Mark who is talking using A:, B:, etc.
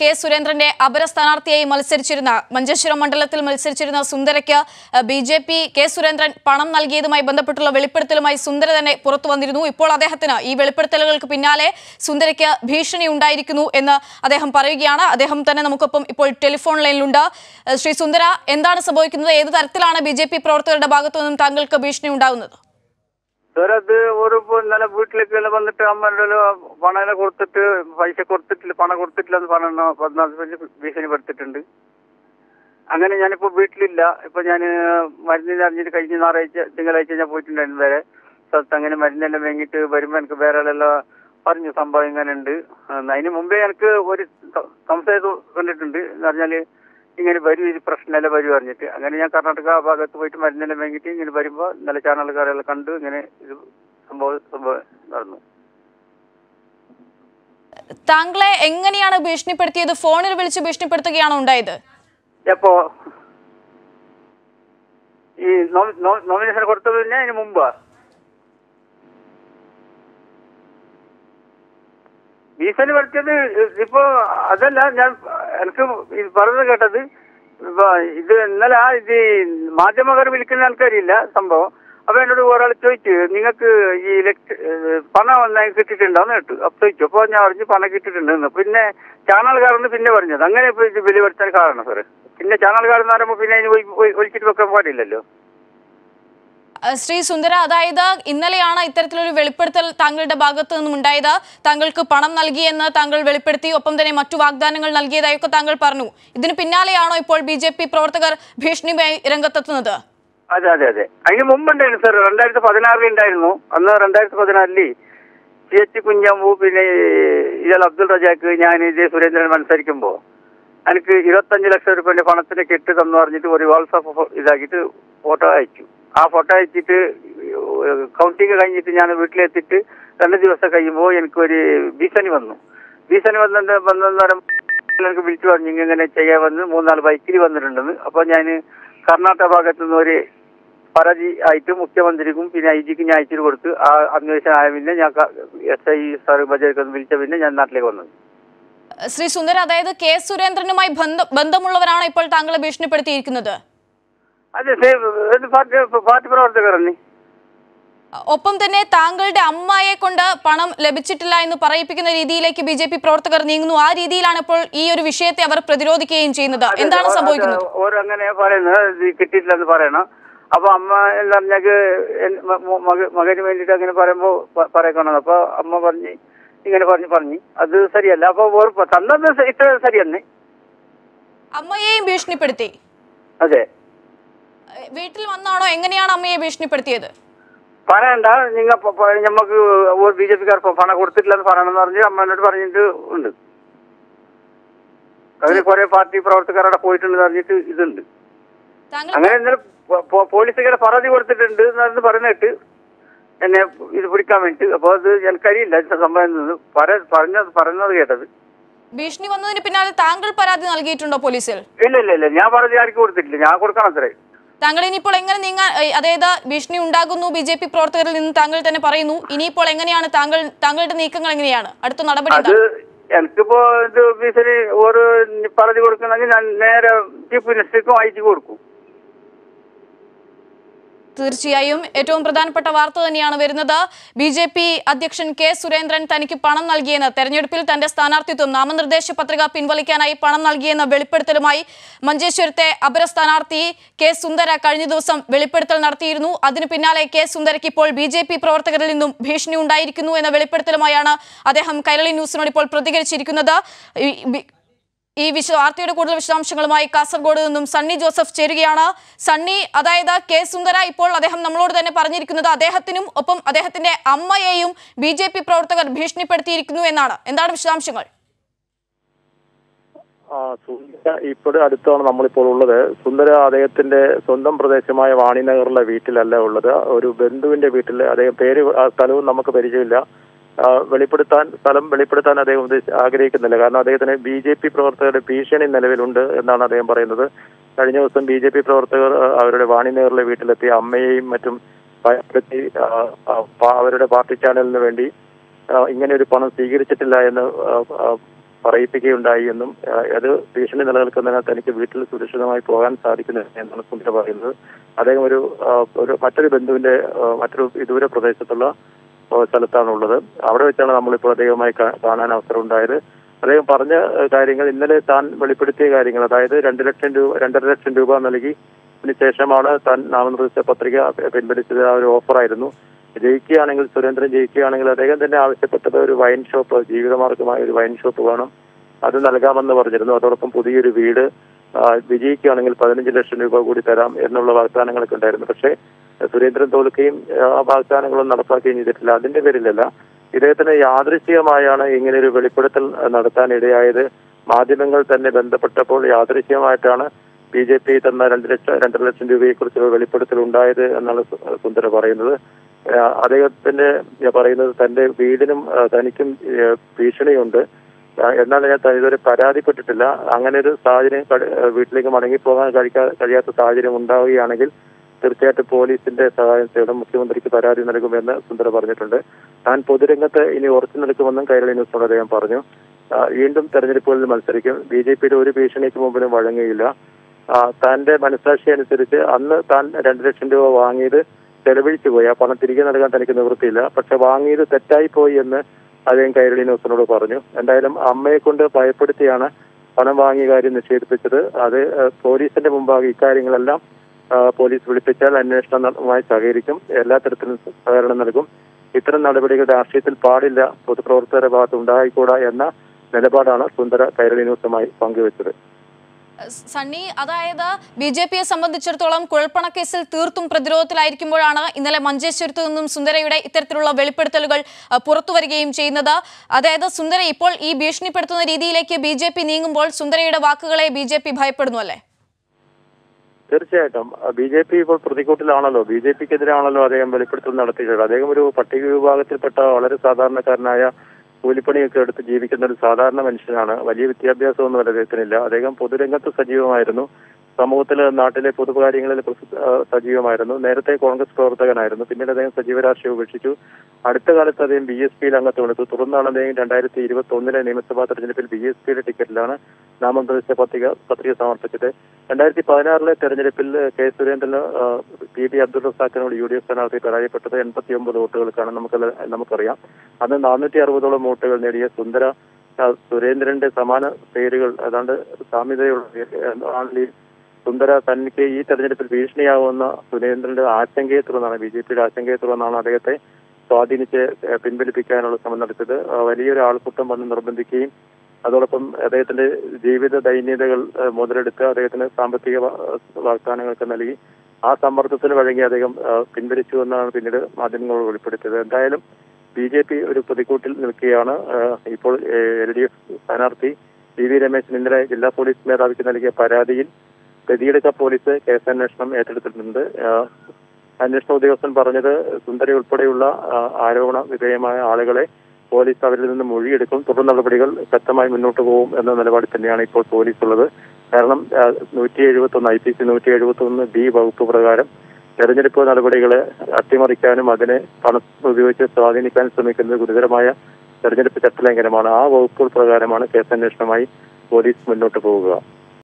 A: K സുരേന്ദ്രന്റെ അപര സ്ഥാനാർത്ഥിയായി മത്സരിച്ചിരുന്ന മഞ്ചേശ്വരം മണ്ഡലത്തിൽ മത്സരിച്ചിരുന്ന സുന്ദരയ്ക്ക് B J P K Surendran പണം നൽകിയതുമായി ബന്ധപ്പെട്ടുള്ള വെളിപ്പെടുത്തലുമായി സുന്ദര തന്നെ പുറത്തു വന്നിരുന്നു ഇപ്പോൾ അദ്ദേഹത്തിന് ഈ വെളിപ്പെടുത്തലുകൾക്ക് പിന്നാലെ സുന്ദരയ്ക്ക് ഭീഷണി ഉണ്ടായിരിക്കുന്നു എന്ന് അദ്ദേഹം പറയുകയാണ് അദ്ദേഹം തന്നെ നമുക്കൊപ്പം ഇപ്പോൾ ടെലിഫോൺ ലൈനിലുണ്ട് ഏഹ് ശ്രീ സുന്ദര എന്താണ് സംഭവിക്കുന്നത് ഏത് തരത്തിലാണ് ബി ജെ പി പ്രവർത്തകരുടെ ഭാഗത്തു നിന്നും താങ്കൾക്ക് ഭീഷണി ഉണ്ടാകുന്നത്
B: സാർ അത് ഒരു ഇപ്പൊ ഇന്നലെ വീട്ടിലേക്ക് എല്ലാം വന്നിട്ട് അമ്മയുടെ പണം കൊടുത്തിട്ട് പൈസ കൊടുത്തിട്ടില്ല പണം കൊടുത്തിട്ടില്ല എന്ന് പറഞ്ഞു പതിനാല് പേര് ഭീഷണിപ്പെടുത്തിയിട്ടുണ്ട് അങ്ങനെ ഞാനിപ്പോ വീട്ടിലില്ല ഇപ്പൊ ഞാൻ മരുന്നിന് അറിഞ്ഞിട്ട് കഴിഞ്ഞ ഞായറാഴ്ച തിങ്കളാഴ്ച ഞാൻ പോയിട്ടുണ്ടായിരുന്നു വേറെ സ്ഥലത്ത് അങ്ങനെ മരുന്നെല്ലാം വാങ്ങിയിട്ട് വരുമ്പോ എനിക്ക് വേറെ ആളെല്ലാം പറഞ്ഞു സംഭവം ഇങ്ങനെ ഉണ്ട് അതിന് മുമ്പേ എനിക്ക് ഒരു സ- സംശയം കണ്ടിട്ടുണ്ട് എന്ന് പറഞ്ഞാല് ഇങ്ങനെ വരും ഇത് പ്രശ്നമല്ല വരും പറഞ്ഞിട്ട് അങ്ങനെ ഞാൻ കർണാടക ഭാഗത്ത് പോയിട്ട് മരുന്നെല്ലാം വാങ്ങിയിട്ട് ഇങ്ങനെ വരുമ്പോ ഇന്നലെ ചാനലുകാരെല്ലാം കണ്ടു ഇങ്ങനെ ഇത് സംഭവം സംഭവം നടന്നു
A: താങ്കളെ എങ്ങനെയാണ് ഭീഷണിപ്പെടുത്തിയത് ഫോണിൽ വിളിച്ച് ഭീഷണിപ്പെടുത്തുകയാണോ ഉണ്ടായത്
B: എപ്പോ ഈ നോമിനേഷൻ കൊടുത്തത് പിന്നെ അതിന് മുമ്പാ ഭീഷണി പഠിച്ചത് ഇപ്പൊ അതല്ല ഞാൻ എനിക്ക് ഇത് പറഞ്ഞത് കേട്ടത് ഇപ്പൊ ഇത് ഇന്നലെ ആ ഇത് മാധ്യമക്കാർ വിളിക്കുന്ന ആൾക്കാരില്ല സംഭവം അപ്പൊ എന്നോട് ഒരാൾ ചോദിച്ചു നിങ്ങൾക്ക് ഈ ഇലക്ട് പണം ഒന്നായി കിട്ടിയിട്ടുണ്ടോന്ന് കേട്ടു അപ്പൊ ചോദിച്ചു അപ്പൊ ഞാൻ പറഞ്ഞു പണം കിട്ടിയിട്ടുണ്ടെന്ന് പിന്നെ ചാനൽകാരെന്ന് പിന്നെ പറഞ്ഞത് അങ്ങനെ ഇപ്പൊ ഇത് വെളിപ്പെടുത്താൻ കാരണം സാറ് പിന്നെ ചാനൽകാരെന്ന് പറയുമ്പോ പിന്നെ അതിന് ഒഴി- ഒഴി- ഒഴിച്ചിട്ട് വെക്കാൻ പാടില്ലല്ലോ
A: അഹ് ശ്രീ സുന്ദര അതായത് ഇന്നലെയാണ് ഇത്തരത്തിലൊരു വെളിപ്പെടുത്തൽ താങ്കളുടെ ഭാഗത്തു നിന്നും ഉണ്ടായത് താങ്കൾക്ക് പണം നൽകിയെന്ന് താങ്കൾ വെളിപ്പെടുത്തി ഒപ്പം തന്നെ മറ്റു വാഗ്ദാനങ്ങൾ നൽകിയതായൊക്കെ താങ്കൾ പറഞ്ഞു ഇതിന് പിന്നാലെയാണോ ഇപ്പോൾ ബി ജെ പി പ്രവർത്തകർ ഭീഷണിയുമായി രംഗത്തെത്തുന്നത്
B: അതെ അതെ അതെ അതിന് മുമ്പുണ്ടായിരുന്നു സാർ രണ്ടായിരത്തി പതിനാറിൽ ഉണ്ടായിരുന്നു അന്ന് രണ്ടായിരത്തി പതിനാറില് സി എച്ച് കുഞ്ഞമ്പു പിന്നെ ഇയാൾ അബ്ദുൾ റജാക്ക് ഞാൻ ഇതേ സുരേന്ദ്രൻ മത്സരിക്കുമ്പോ എനിക്ക് ഇരുപത്തഞ്ച് ലക്ഷം രൂപന്റെ പണത്തിന് കെട്ട് തന്നു പറഞ്ഞിട്ട് ഒരു വാട്സാപ്പ് ഇതാക്കിയിട്ട് ഫോട്ടോ അയച്ചു ആ ഫോട്ടോ അയച്ചിട്ട് കൗണ്ടിങ് കഴിഞ്ഞിട്ട് ഞാൻ വീട്ടിലെത്തിയിട്ട് രണ്ട് ദിവസം കഴിയുമ്പോൾ എനിക്കൊരു ഭീഷണി വന്നു ഭീഷണി വന്നിട്ട് വന്നേരം എനിക്ക് വിളിച്ചു പറഞ്ഞു ഇങ്ങനെ ചെയ്യാമെന്ന് മൂന്നാല് ബൈക്കിൽ വന്നിട്ടുണ്ടെന്ന് അപ്പൊ ഞാൻ കർണാടക ഭാഗത്തു നിന്ന് ഒരു പരാതി ആയിട്ട് മുഖ്യമന്ത്രിക്കും പിന്നെ ഐ ജിക്കും ഞാൻ അയച്ചിട്ട് കൊടുത്ത് ആ അന്വേഷണം ആയ പിന്നെ ഞാൻ എസ് ഐ സാർ ബജാർക്ക് ഒന്ന് വിളിച്ച പിന്നെ ഞാൻ നാട്ടിലേക്ക് വന്നത്
A: ശ്രീ സുന്ദര അതായത് കെ സുരേന്ദ്രനുമായി ബന്ധ ബന്ധമുള്ളവരാണ് ഇപ്പോൾ താങ്കളെ ഭീഷണിപ്പെടുത്തിയിരിക്കുന്നത്
B: അതെ സേ- ഇത് പാർട്ടി പാർട്ടി പ്രവർത്തകരല്ലേ
A: ഒപ്പം തന്നെ താങ്കളുടെ അമ്മയെ കൊണ്ട് പണം ലഭിച്ചിട്ടില്ല എന്ന് പറയിപ്പിക്കുന്ന രീതിയിലേക്ക് ബി ജെ പി പ്രവർത്തകർ നീങ്ങുന്നു ആ രീതിയിലാണ് ഇപ്പോൾ ഈ ഒരു വിഷയത്തെ അവർ പ്രതിരോധിക്കുകയും ചെയ്യുന്നത് എന്താണ് സംഭവിക്കുന്നത്
B: ഓരങ്ങനെ പറയുന്നത് ഇത് കിട്ടിയിട്ടില്ലെന്ന് പറയണം അപ്പൊ അമ്മ എന്ന് പറഞ്ഞാൽ മകന് വേണ്ടിട്ട് അങ്ങനെ പറയുമ്പോ പ- പറയക്കണം അപ്പൊ അമ്മ പറഞ്ഞ് ഇങ്ങനെ പറഞ്ഞു പറഞ്ഞു അത് ശരിയല്ല അപ്പൊ ഓർ തന്നത് സ- ഇത്ര ശരിയെന്നെ
A: അമ്മയെയും ഭീഷണിപ്പെടുത്തി
B: അതെ
A: ഏഹ് വീട്ടിൽ വന്നാണോ എങ്ങനെയാണ് അമ്മയെ ഭീഷണിപ്പെടുത്തിയത്
B: പറയണ്ട നിങ്ങൾ നമുക്ക് ഒരു ബി ജെ പിക്കാർ പണം കൊടുത്തിട്ടില്ലെന്ന് പറയണമെന്ന് പറഞ്ഞ് അമ്മേനോട് പറഞ്ഞിട്ട് ഉണ്ട് അതിന് കുറെ പാർട്ടി പ്രവർത്തകർ അവിടെ പോയിട്ടുണ്ട് പറഞ്ഞിട്ട് ഇതുണ്ട്
A: താങ്കൾ
B: അങ്ങനെ ഇന്നലെ പോ- പോ- പോലീസുകാരെ പരാതി കൊടുത്തിട്ടുണ്ട് എന്ന് പറഞ്ഞിട്ട് എന്നെ ഇത് പിടിക്കാൻ വേണ്ടി അപ്പൊ അത് എനിക്കറിയില്ല ഇത് സംഭവം എന്നത്. പറ- പറഞ്ഞത് പറഞ്ഞത് കേട്ടത്
A: ഭീഷണി വന്നതിന് പിന്നാലെ താങ്കൾ പരാതി നൽകിയിട്ടുണ്ടോ പോലീസിൽ
B: ഇല്ല ഇല്ല ഇല്ല ഞാൻ പറഞ്ഞത് ആർക്കും കൊടുത്തിട്ടില്ല ഞാൻ കൊടുക്കണം അത്രേ
A: താങ്കൾ ഇനിയിപ്പോൾ എങ്ങനെ നീങ്ങാൻ ഏഹ് അതായത് ഭീഷണി ഉണ്ടാകുന്നു ബി ജെ പി പ്രവർത്തകരിൽ നിന്ന് താങ്കൾ തന്നെ പറയുന്നു ഇനിയിപ്പോൾ എങ്ങനെയാണ് താങ്കൾ താങ്കളുടെ നീക്കങ്ങൾ എങ്ങനെയാണ് അടുത്ത നടപടി
B: അത്
A: എന്താണ്?
B: എനിക്കിപ്പോ ഇത് ഓഫീസിൽ ഒരു പരാതി കൊടുക്കണമെങ്കിൽ ഞാൻ നേരെ ചീഫ് മിനിസ്റ്റർക്കും അയച്ചു കൊടുക്കും
A: തീർച്ചയായും ഏറ്റവും പ്രധാനപ്പെട്ട വാർത്ത തന്നെയാണ് വരുന്നത് ബി ജെ പി അധ്യക്ഷൻ കെ സുരേന്ദ്രൻ തനിക്ക് പണം നൽകിയെന്ന് തെരഞ്ഞെടുപ്പിൽ തന്റെ സ്ഥാനാർത്ഥിത്വം നാമനിർദ്ദേശ പത്രിക പിൻവലിക്കാനായി പണം നൽകിയെന്ന വെളിപ്പെടുത്തലുമായി മഞ്ചേശ്വരത്തെ അപര സ്ഥാനാർത്ഥി കെ സുന്ദര കഴിഞ്ഞ ദിവസം വെളിപ്പെടുത്തൽ നടത്തിയിരുന്നു അതിന് പിന്നാലെ കെ സുന്ദരയ്ക്ക് ഇപ്പോൾ ബി ജെ പി പ്രവർത്തകരിൽ നിന്നും ഭീഷണി ഉണ്ടായിരിക്കുന്നു എന്ന വെളിപ്പെടുത്തലുമായാണ് അദ്ദേഹം കൈരളി ന്യൂസിനോട് ഇപ്പോൾ പ്രതികരിച്ചിരിക്കുന്നത് ഈ ബി- ഈ വിശ വാർത്തയുടെ കൂടുതൽ വിശദാംശങ്ങളുമായി കാസർഗോഡ് നിന്നും സണ്ണി ജോസഫ് ചേരുകയാണ് സണ്ണി അതായത് കെ സുന്ദര ഇപ്പോൾ അദ്ദേഹം നമ്മളോട് തന്നെ പറഞ്ഞിരിക്കുന്നത് അദ്ദേഹത്തിനും ഒപ്പം അദ്ദേഹത്തിന്റെ അമ്മയെയും ബി ജെ പി പ്രവർത്തകർ ഭീഷണിപ്പെടുത്തിയിരിക്കുന്നു എന്നാണ് എന്താണ് വിശദാംശങ്ങൾ
C: ആ, സുന്ദര ഇപ്പോഴും അടുത്താണ് നമ്മളിപ്പോൾ ഉള്ളത് സുന്ദര അദ്ദേഹത്തിന്റെ സ്വന്തം പ്രദേശമായ വാണിനഗറിലെ വീട്ടിലല്ല ഉള്ളത് ഒരു ബന്ധുവിന്റെ വീട്ടിൽ അദ്ദേഹം പേര് ആ സ്ഥലവും നമുക്ക് പരിചയമില്ല ആ, വെളിപ്പെടുത്താൻ സ്ഥലം വെളിപ്പെടുത്താൻ അദ്ദേഹം ഉദ്ദേശ- ആഗ്രഹിക്കുന്നില്ല കാരണം അദ്ദേഹത്തിന് ബി ജെ പി പ്രവർത്തകരുടെ ഭീഷണി നിലവിലുണ്ട് എന്നാണ് അദ്ദേഹം പറയുന്നത് കഴിഞ്ഞ ദിവസം ബി ജെ പി പ്രവർത്തകർ ആ, അവരുടെ വാണിനഗറിലെ വീട്ടിലെത്തി അമ്മയെയും മറ്റും ഭയപ്പെടുത്തി ആ, ആ, പ- അവരുടെ പാർട്ടി ചാനലിന് വേണ്ടി ആ, ഇങ്ങനെ ഒരു പണം സ്വീകരിച്ചിട്ടില്ല എന്ന് ആ, ആ, പറയിപ്പിക്കുകയുണ്ടായി എന്നും ആ, അത് ഭീഷണി നിലനിൽക്കുന്നതിനാൽ തനിക്ക് വീട്ടിൽ സുരക്ഷിതമായി പോകാൻ സാധിക്കുന്നില്ല എന്നാണ് സുന്ദര പറയുന്നത് അദ്ദേഹം ഒരു ആ, ഒരു മറ്റൊരു ബന്ധുവിന്റെ ആ, മറ്റൊരു വിദൂര പ്രദേശത്തുള്ള ആ, സ്ഥലത്താണുള്ളത് അവിടെ വെച്ചാണ് നമ്മളിപ്പോൾ അദ്ദേഹവുമായി കാ- കാണാൻ അവസരം ഉണ്ടായത് അദ്ദേഹം പറഞ്ഞ ആ, കാര്യങ്ങൾ ഇന്നലെ താൻ വെളിപ്പെടുത്തിയ കാര്യങ്ങൾ അതായത് രണ്ട് ലക്ഷം രൂപ രണ്ടര ലക്ഷം രൂപ നൽകി ഇതിന് ശേഷമാണ് താൻ നാമനിർദ്ദേശ പത്രിക പിൻവലിച്ചത് ആ ഒരു ഓഫറായിരുന്നു ജയിക്കുകയാണെങ്കിൽ സുരേന്ദ്രൻ ജയിക്കുകയാണെങ്കിൽ അദ്ദേഹം തന്നെ ആവശ്യപ്പെട്ടത് ഒരു വൈൻ ഷോപ്പ് ജീവിതമാർഗമായ ഒരു വൈൻ ഷോപ്പ് വേണം അത് നൽകാമെന്ന് പറഞ്ഞിരുന്നു അതോടൊപ്പം പുതിയൊരു വീട് ആ, വിജയിക്കുകയാണെങ്കിൽ പതിനഞ്ച് ലക്ഷം രൂപ കൂടി തരാം എന്നുള്ള വാഗ്ദാനങ്ങളൊക്കെ ഉണ്ടായിരുന്നു പക്ഷേ സുരേന്ദ്രൻ തോൽക്കുകയും ആ വാഗ്ദാനങ്ങളൊന്നും നടപ്പാക്കുകയും ചെയ്തിട്ടില്ല അതിന്റെ പേരിലല്ല ഇദ്ദേഹത്തിന് യാദൃശ്ചികമായാണ് ഇങ്ങനെ ഒരു വെളിപ്പെടുത്തൽ ആ, നടത്താൻ ഇടയായത് മാധ്യമങ്ങൾ തന്നെ ബന്ധപ്പെട്ടപ്പോൾ യാദൃശ്ചികമായിട്ടാണ് ബി ജെ പി തന്ന രണ്ട് ലക്ഷം രണ്ടര ലക്ഷം രൂപയെ കുറിച്ചുള്ള വെളിപ്പെടുത്തൽ ഉണ്ടായത് എന്നാണ് സു- സുന്ദര പറയുന്നത് ആ, അദ്ദേഹത്തിന്റെ ആ, പറയുന്നത് തന്റെ വീടിനും ആ, തനിക്കും ആ, ഭീഷണിയുണ്ട് ആ, എന്നാൽ ഞാൻ ത- ഇതുവരെ പരാതിപ്പെട്ടിട്ടില്ല അങ്ങനെ ഒരു സാഹചര്യം കട- ആ, വീട്ടിലേക്ക് മടങ്ങിപ്പോകാൻ കഴിക്കാ കഴിയാത്ത സാഹചര്യം ഉണ്ടാവുകയാണെങ്കിൽ തീർച്ചയായിട്ടും പോലീസിന്റെ സഹായം തേടും മുഖ്യമന്ത്രിക്ക് പരാതി നൽകുമെന്ന് സുന്ദര പറഞ്ഞിട്ടുണ്ട് താൻ പൊതുരംഗത്ത് ഇനി ഉറച്ചു നിൽക്കുമെന്നും കൈരളി ന്യൂസിനോട് അദ്ദേഹം പറഞ്ഞു ആ, വീണ്ടും തെരഞ്ഞെടുപ്പുകളിൽ മത്സരിക്കും ബി ജെ പിയുടെ ഒരു ഭീഷണിക്ക് മുമ്പിലും വഴങ്ങുകയില്ല ആ, തന്റെ മനസ്സാക്ഷി അനുസരിച്ച് അന്ന് താൻ രണ്ട് ലക്ഷം രൂപ വാങ്ങിയത് ചെലവഴിച്ചു പോയി ആ പണം തിരികെ നൽകാൻ തനിക്ക് നിവൃത്തിയില്ല പക്ഷെ വാങ്ങിയത് തെറ്റായി പോയി എന്ന് അദ്ദേഹം കൈരളി ന്യൂസിനോട് പറഞ്ഞു എന്തായാലും അമ്മയെ കൊണ്ട് ഭയപ്പെടുത്തിയാണ് പണം വാങ്ങിയ കാര്യം നിഷേധിപ്പിച്ചത് അത് ആ, പോലീസിന്റെ മുമ്പാകെ ഇക്കാര്യങ്ങളെല്ലാം ആ, പോലീസ് വിളിപ്പിച്ചാൽ അന്വേഷണവുമായി സഹകരിക്കും എല്ലാ തരത്തിലും സഹകരണം നൽകും ഇത്തരം നടപടികൾ രാഷ്ട്രീയത്തിൽ പാടില്ല പൊതുപ്രവർത്തകരുടെ ഭാഗത്ത് ഉണ്ടായിക്കൂടാ എന്ന നിലപാടാണ് സുന്ദര കൈരളി ന്യൂസുമായി പങ്കുവച്ചത്
A: സണ്ണി അതായത് ബി ജെ പിയെ സംബന്ധിച്ചിടത്തോളം കുഴൽപ്പണക്കേസിൽ തീർത്തും പ്രതിരോധത്തിലായിരിക്കുമ്പോഴാണ് ഇന്നലെ മഞ്ചേശ്വരത്തു നിന്നും സുന്ദരയുടെ ഇത്തരത്തിലുള്ള വെളിപ്പെടുത്തലുകൾ അഹ്, പുറത്തു വരികയും ചെയ്യുന്നത് അതായത് സുന്ദര ഇപ്പോൾ ഈ ഭീഷണിപ്പെടുത്തുന്ന രീതിയിലേക്ക് ബി ജെ പി നീങ്ങുമ്പോൾ സുന്ദരയുടെ വാക്കുകളെ ബി ജെ പി ഭയപ്പെടുന്നു അല്ലേ
C: തീർച്ചയായിട്ടും ബി ജെ പി ഇപ്പോൾ പ്രതിക്കൂട്ടിലാണല്ലോ ബി ജെ പിക്കെതിരാണല്ലോ അദ്ദേഹം വെളിപ്പെടുത്തൽ നടത്തിയിട്ടുള്ളത് അദ്ദേഹം ഒരു പട്ടിക വിഭാഗത്തിൽപ്പെട്ട വളരെ സാധാരണക്കാരനായ കൂലിപ്പണിയൊക്കെ എടുത്ത് ജീവിക്കുന്ന ഒരു സാധാരണ മനുഷ്യനാണ് വലിയ വിദ്യാഭ്യാസമൊന്നും അദ്ദേഹത്തിനില്ല അദ്ദേഹം പൊതുരംഗത്ത് സജീവമായിരുന്നു സമൂഹത്തിലെ നാട്ടിലെ പൊതുകാര്യങ്ങളിൽ പ്രസ- ആ, സജീവമായിരുന്നു നേരത്തെ കോൺഗ്രസ് പ്രവർത്തകനായിരുന്നു പിന്നീട് അദ്ദേഹം സജീവ രാഷ്ട്രീയം ഉപേക്ഷിച്ചു അടുത്ത കാലത്ത് അദ്ദേഹം ബി എസ് പിയിൽ അംഗത്വം എടുത്തു തുടർന്നാണ് അദ്ദേഹം രണ്ടായിരത്തി ഇരുപത്തി ഒന്നിലെ നിയമസഭാ തെരഞ്ഞെടുപ്പിൽ ബി എസ് പിയുടെ ടിക്കറ്റിലാണ് നാമനിർദ്ദേശ പത്രിക പത്രിക സമർപ്പിച്ചത് രണ്ടായിരത്തി പതിനാറിലെ തെരഞ്ഞെടുപ്പിൽ കെ സുരേന്ദ്രന് ആ, പി ബി അബ്ദുൾ റസാഖിനോട് യു ഡി എഫ് സ്ഥാനാർത്ഥി പരാജയപ്പെട്ടത് എൺപത്തി ഒമ്പത് വോട്ടുകൾക്കാണ് നമുക്ക് നമുക്കറിയാം അന്ന് നാനൂറ്റി അറുപതോളം വോട്ടുകൾ നേടിയ സുന്ദര ആ, സുരേന്ദ്രന്റെ സമാന പേരുകൾ ഏതാണ്ട് സാമ്യതയുള്ള പേര് ആണ് ഈ സുന്ദര തനിക്ക് ഈ തെരഞ്ഞെടുപ്പിൽ ഭീഷണിയാവുന്ന സുരേന്ദ്രന്റെ ആശങ്കയെ തുടർന്നാണ് ബി ജെ പിയുടെ ആശങ്കയെ തുടർന്നാണ് അദ്ദേഹത്തെ സ്വാധീനിച്ച് ഏഹ്, പിൻവലിപ്പിക്കാനുള്ള ശ്രമം നടത്തിയത് ആ, വലിയൊരു ആൾക്കൂട്ടം വന്ന് നിർബന്ധിക്കുകയും അതോടൊപ്പം അദ്ദേഹത്തിന്റെ ജീവിത ദൈന്യതകൾ ഏഹ്, മുതലെടുത്ത് അദ്ദേഹത്തിന് സാമ്പത്തിക വാ- വാഗ്ദാനങ്ങളൊക്കെ നൽകി ആ സമ്മർദ്ദത്തിന് വഴങ്ങി അദ്ദേഹം ആ, പിൻവലിച്ചു എന്നാണ് പിന്നീട് മാധ്യമങ്ങൾ വെളിപ്പെടുത്തിയത് എന്തായാലും ബി ജെ പി ഒരു പ്രതിക്കൂട്ടിൽ നിൽക്കുകയാണ് ആ, ഇപ്പോൾ എൽ ഡി എഫ് സ്ഥാനാർത്ഥി പി വി രമേശൻ ഇന്നലെ ജില്ലാ പോലീസ് മേധാവിക്ക് നൽകിയ പരാതിയിൽ പ്രതിയെടുക്ക പോലീസ് കേസന്വേഷണം ഏറ്റെടുത്തിട്ടുണ്ട് ആ, അന്വേഷണ ഉദ്യോഗസ്ഥൻ പറഞ്ഞത് സുന്ദരി ഉൾപ്പെടെയുള്ള ആ, ആരോപണ വിധേയമായ ആളുകളെ പോലീസ് അവരിൽ നിന്ന് മൊഴിയെടുക്കും തുടർ നടപടികൾ ശക്തമായി മുന്നോട്ട് പോകും എന്ന നിലപാടിൽ തന്നെയാണ് ഇപ്പോൾ പോലീസ് ഉള്ളത് കാരണം നൂറ്റി എഴുപത്തി ഒന്ന് ഐ പി സി നൂറ്റി എഴുപത്തി ഒന്ന് ബി വകുപ്പ് പ്രകാരം തെരഞ്ഞെടുപ്പ് നടപടികളെ അട്ടിമറിക്കാനും അതിനെ പണം ഉപയോഗിച്ച് സ്വാധീനിക്കാൻ ശ്രമിക്കുന്നത് ഗുരുതരമായ തെരഞ്ഞെടുപ്പ് ചട്ടലംഘനമാണ് ആ വകുപ്പുകൾ പ്രകാരമാണ് കേസന്വേഷണമായി പോലീസ് മുന്നോട്ട് പോവുക